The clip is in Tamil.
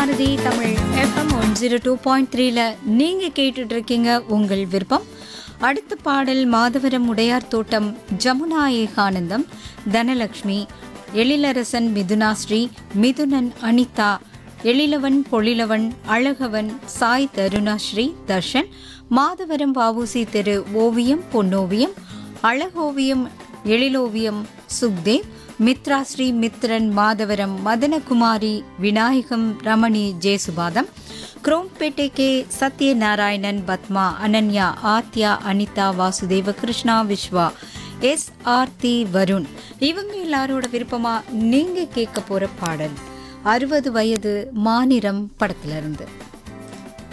Bharathi Tamil FM one zero two point த்ரீல நீங்கள் கேட்டுட்டு இருக்கீங்க உங்கள் விருப்பம் அடுத்த பாடல் மாதவரம் உடையார் தோட்டம் ஜமுனா ஏகானந்தம் தனலக்ஷ்மி எழிலரசன் மிதுனாஸ்ரீ மிதுனன் அனிதா எழிலவன் பொழிலவன் அழகவன் சாய் தருணாஸ்ரீ தர்ஷன் மாதவரம் வாவூசி தெரு ஓவியம் பொன்னோவியம் அழகோவியம் எழிலோவியம் சுக்தேவ் மித்ராஸ்ரீ மித்ரன் மாதவரம் மதனகுமாரி விநாயகம் ரமணி ஜேசுபாதம் குரோம்பேட்டை கே சத்யநாராயணன் பத்மா அனன்யா ஆத்யா அனிதா வாசுதேவ கிருஷ்ணா விஸ்வா எஸ் ஆர்த்தி வருண் இவங்க எல்லாரோட விருப்பமா நீங்க கேட்க போற பாடல் அறுபது வயது மாநிறம் படத்துல இருந்து